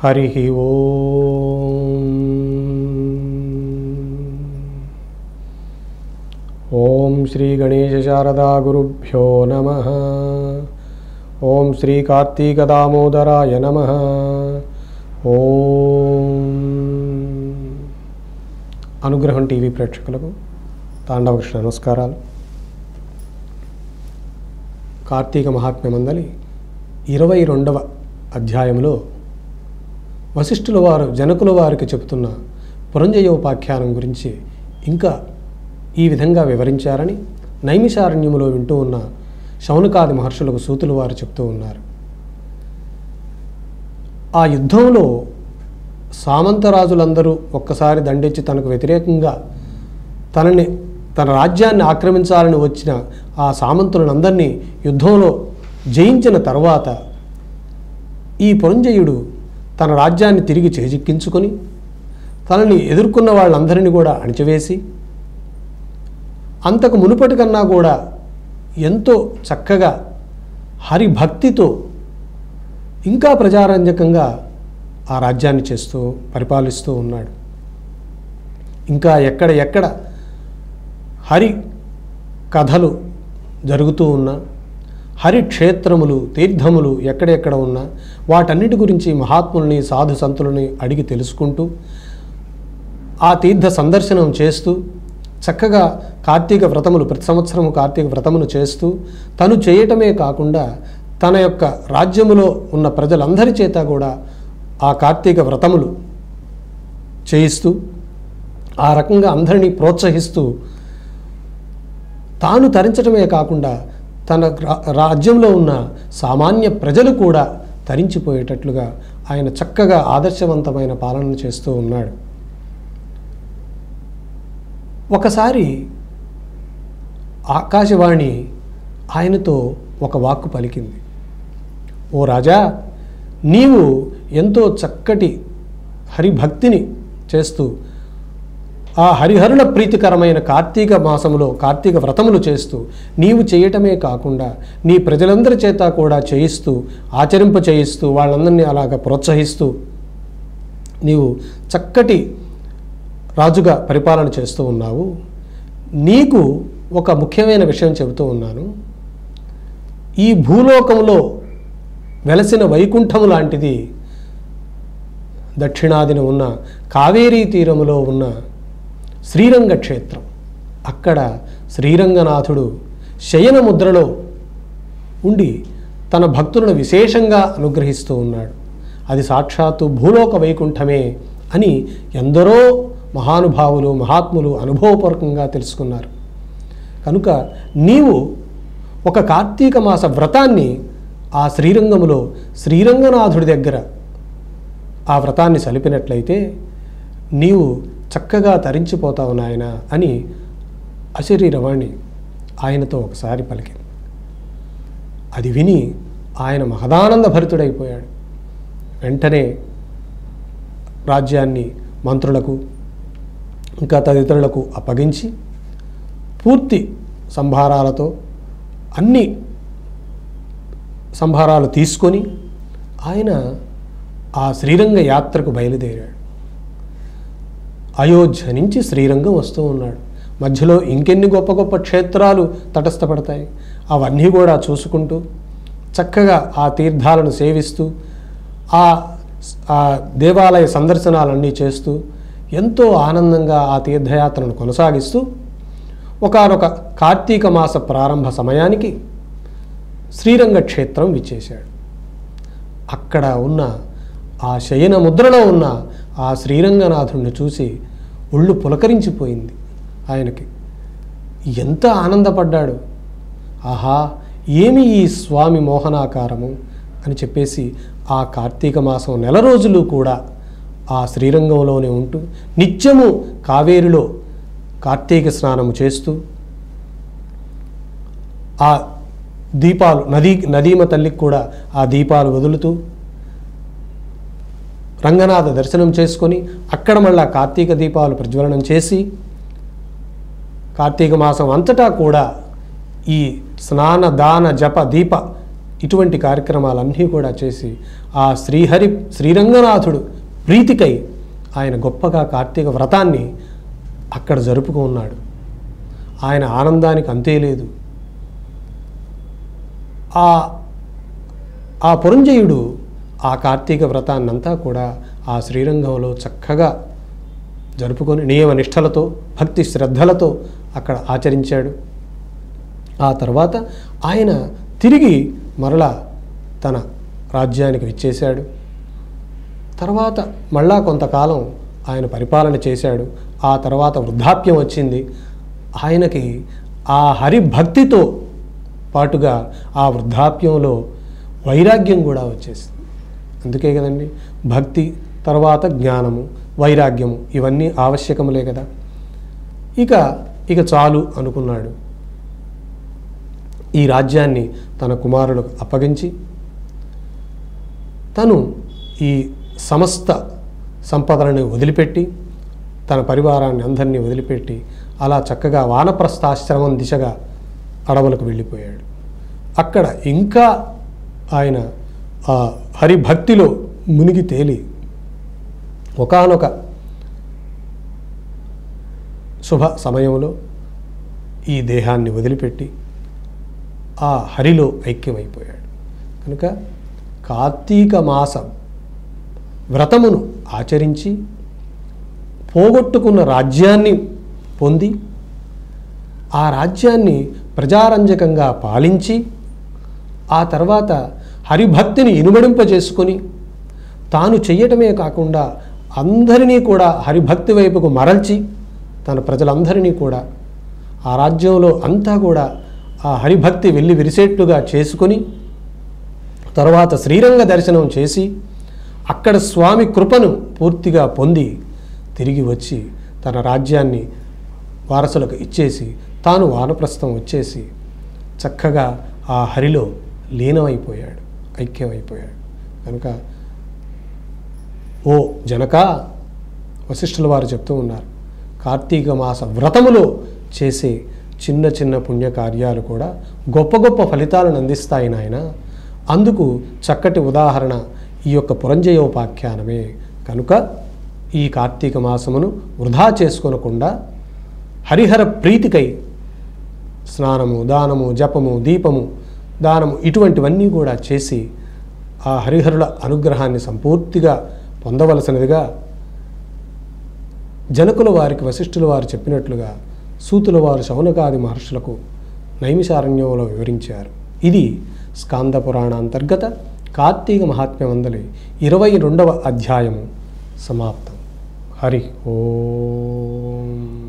హరి ఓం ఓం శ్రీ గణేశ శారదా గురుభ్యో నమ ఓం శ్రీ కార్తీక దామోదరాయ నమ ఓం అనుగ్రహం టీవీ ప్రేక్షకులకు తాండవకృష్ణ నమస్కారాలు కార్తీక మహాత్మ్యమందలి ఇరవై రెండవ అధ్యాయంలో వశిష్ఠుల వారు జనకుల వారికి చెబుతున్న పురంజయోపాఖ్యానం గురించి ఇంకా ఈ విధంగా వివరించారని నైమిషారణ్యములో వింటూ ఉన్న శౌనకాది మహర్షులకు సూతులు వారు చెప్తూ ఉన్నారు ఆ యుద్ధంలో సామంతరాజులందరూ ఒక్కసారి దండెచ్చి తనకు వ్యతిరేకంగా తనని తన రాజ్యాన్ని ఆక్రమించాలని వచ్చిన ఆ సామంతులందరినీ యుద్ధంలో జయించిన తర్వాత ఈ పురంజయుడు తన రాజ్యాన్ని తిరిగి చేజిక్కించుకొని తనని ఎదుర్కొన్న వాళ్ళందరినీ కూడా అణిచివేసి అంతకు మునుపటి కన్నా కూడా ఎంతో చక్కగా హరిభక్తితో ఇంకా ప్రజారంజకంగా ఆ రాజ్యాన్ని చేస్తూ పరిపాలిస్తూ ఉన్నాడు ఇంకా ఎక్కడ ఎక్కడ హరి కథలు జరుగుతూ ఉన్నా హరి క్షేత్రములు తీర్థములు ఎక్కడెక్కడ ఉన్నా వాటన్నిటి గురించి మహాత్ముల్ని సాధు సంతులని అడిగి తెలుసుకుంటూ ఆ తీర్థ సందర్శనం చేస్తూ చక్కగా కార్తీక వ్రతములు ప్రతి సంవత్సరము కార్తీక వ్రతమును చేస్తూ తను చేయటమే కాకుండా తన యొక్క రాజ్యములో ఉన్న ప్రజలందరి చేత కూడా ఆ కార్తీక వ్రతములు చేయిస్తూ ఆ రకంగా అందరినీ ప్రోత్సహిస్తూ తాను తరించడమే కాకుండా తన రా- రాజ్యంలో ఉన్న సామాన్య ప్రజలు కూడా తరించిపోయేటట్లుగా ఆయన చక్కగా ఆదర్శవంతమైన పాలన చేస్తూ ఉన్నాడు ఒకసారి ఆకాశవాణి ఆయనతో ఒక వాక్కు పలికింది ఓ రాజా నీవు ఎంతో చక్కటి హరిభక్తిని చేస్తూ ఆ హరిహరుల ప్రీతికరమైన కార్తీక మాసములో కార్తీక వ్రతములు చేస్తూ నీవు చేయటమే కాకుండా నీ ప్రజలందరి చేత కూడా చేయిస్తూ ఆచరింప చేయిస్తూ వాళ్ళందరినీ అలాగ ప్రోత్సహిస్తూ నీవు చక్కటి రాజుగా పరిపాలన చేస్తూ ఉన్నావు నీకు ఒక ముఖ్యమైన విషయం చెబుతూ ఉన్నాను ఈ భూలోకంలో వెలసిన వైకుంఠము లాంటిది దక్షిణాదిన ఉన్న కావేరీ తీరములో ఉన్న శ్రీరంగ క్షేత్రం అక్కడ శ్రీరంగనాథుడు శయన ముద్రలో ఉండి తన భక్తులను విశేషంగా అనుగ్రహిస్తూ ఉన్నాడు అది సాక్షాత్తు భూలోక వైకుంఠమే అని ఎందరో మహానుభావులు మహాత్ములు అనుభవపూర్వకంగా తెలుసుకున్నారు కనుక నీవు ఒక కార్తీక మాస వ్రతాన్ని ఆ శ్రీరంగములో శ్రీరంగనాథుడి దగ్గర ఆ వ్రతాన్ని సలిపినట్లయితే నీవు చక్కగా తరించిపోతావు నాయన అని అశరీరవాణి ఆయనతో ఒకసారి పలికింది అది విని ఆయన మహదానంద భరితుడైపోయాడు వెంటనే రాజ్యాన్ని మంత్రులకు ఇంకా తదితరులకు అప్పగించి పూర్తి సంభారాలతో అన్ని సంభారాలు తీసుకొని ఆయన ఆ శ్రీరంగ యాత్రకు బయలుదేరాడు అయోధ్య నుంచి శ్రీరంగం వస్తూ ఉన్నాడు మధ్యలో ఇంకెన్ని గొప్ప గొప్ప క్షేత్రాలు తటస్థపడతాయి అవన్నీ కూడా చూసుకుంటూ చక్కగా ఆ తీర్థాలను సేవిస్తూ ఆ ఆ దేవాలయ సందర్శనాలన్నీ చేస్తూ ఎంతో ఆనందంగా ఆ తీర్థయాత్రను కొనసాగిస్తూ ఒకనొక కార్తీక మాస ప్రారంభ సమయానికి శ్రీరంగ క్షేత్రం విచ్చేశాడు అక్కడ ఉన్న ఆ శయన ముద్రలో ఉన్న ఆ శ్రీరంగనాథుణ్ణి చూసి ఒళ్ళు పులకరించిపోయింది ఆయనకి ఎంత ఆనందపడ్డాడు ఆహా ఏమి ఈ స్వామి మోహనాకారము అని చెప్పేసి ఆ కార్తీక మాసం నెల రోజులు కూడా ఆ శ్రీరంగంలోనే ఉంటూ నిత్యము కావేరిలో కార్తీక స్నానము చేస్తూ ఆ దీపాలు నదీ నదీమ తల్లికి కూడా ఆ దీపాలు వదులుతూ రంగనాథ దర్శనం చేసుకొని అక్కడ మళ్ళా కార్తీక దీపాలు ప్రజ్వలనం చేసి కార్తీక మాసం అంతటా కూడా ఈ స్నాన దాన జప దీప ఇటువంటి కార్యక్రమాలన్నీ కూడా చేసి ఆ శ్రీహరి శ్రీరంగనాథుడు ప్రీతికై ఆయన గొప్పగా కార్తీక వ్రతాన్ని అక్కడ జరుపుకున్నాడు ఆయన ఆనందానికి అంతే లేదు ఆ ఆ పురంజయుడు ఆ కార్తీక వ్రతాన్నంతా కూడా ఆ శ్రీరంగంలో చక్కగా జరుపుకొని నియమ నిష్టలతో భక్తి శ్రద్ధలతో అక్కడ ఆచరించాడు ఆ తర్వాత ఆయన తిరిగి మరలా తన రాజ్యానికి విచ్చేశాడు తర్వాత మళ్ళా కొంతకాలం ఆయన పరిపాలన చేశాడు ఆ తర్వాత వృద్ధాప్యం వచ్చింది ఆయనకి ఆ హరిభక్తితో పాటుగా ఆ వృద్ధాప్యంలో వైరాగ్యం కూడా వచ్చేసింది అందుకే కదండి భక్తి తర్వాత జ్ఞానము వైరాగ్యము ఇవన్నీ ఆవశ్యకములే కదా ఇక ఇక చాలు అనుకున్నాడు ఈ రాజ్యాన్ని తన కుమారులకు అప్పగించి తను ఈ సమస్త సంపదలను వదిలిపెట్టి తన పరివారాన్ని అందరినీ వదిలిపెట్టి అలా చక్కగా వానప్రస్థాశ్రమం దిశగా అడవులకు వెళ్ళిపోయాడు అక్కడ ఇంకా ఆయన ఆ హరిభక్తిలో మునిగి తేలి ఒకానొక శుభ సమయంలో ఈ దేహాన్ని వదిలిపెట్టి ఆ హరిలో ఐక్యమైపోయాడు కనుక కార్తీక మాసం వ్రతమును ఆచరించి పోగొట్టుకున్న రాజ్యాన్ని పొంది ఆ రాజ్యాన్ని ప్రజారంజకంగా పాలించి ఆ తర్వాత హరిభక్తిని ఇనుమడింపజేసుకొని తాను చెయ్యటమే కాకుండా అందరినీ కూడా హరిభక్తి వైపుకు మరల్చి తన ప్రజలందరినీ కూడా ఆ రాజ్యంలో అంతా కూడా ఆ హరిభక్తి వెళ్ళి విరిసేట్టుగా చేసుకొని తర్వాత శ్రీరంగ దర్శనం చేసి అక్కడ స్వామి కృపను పూర్తిగా పొంది తిరిగి వచ్చి తన రాజ్యాన్ని వారసులకు ఇచ్చేసి తాను వానప్రస్థం వచ్చేసి చక్కగా ఆ హరిలో లీనమైపోయాడు ఐక్యమైపోయాడు కనుక ఓ జనక వశిష్ఠుల వారు చెప్తూ ఉన్నారు కార్తీక మాస వ్రతములో చేసే చిన్న చిన్న పుణ్యకార్యాలు కూడా గొప్ప గొప్ప ఫలితాలను అందిస్తాయి నాయన అందుకు చక్కటి ఉదాహరణ ఈ యొక్క పురంజయోపాఖ్యానమే కనుక ఈ కార్తీక మాసమును వృధా చేసుకొనకుండా హరిహర ప్రీతికై స్నానము దానము జపము దీపము దానము ఇటువంటివన్నీ కూడా చేసి ఆ హరిహరుల అనుగ్రహాన్ని సంపూర్తిగా పొందవలసినదిగా జనకుల వారికి వశిష్ఠుల వారు చెప్పినట్లుగా సూతుల వారు శౌనకాది మహర్షులకు నైమిషారణ్యంలో వివరించారు ఇది స్కాంద పురాణ అంతర్గత కార్తీక మహాత్మ్యమందలి ఇరవై రెండవ అధ్యాయము సమాప్తం హరి ఓం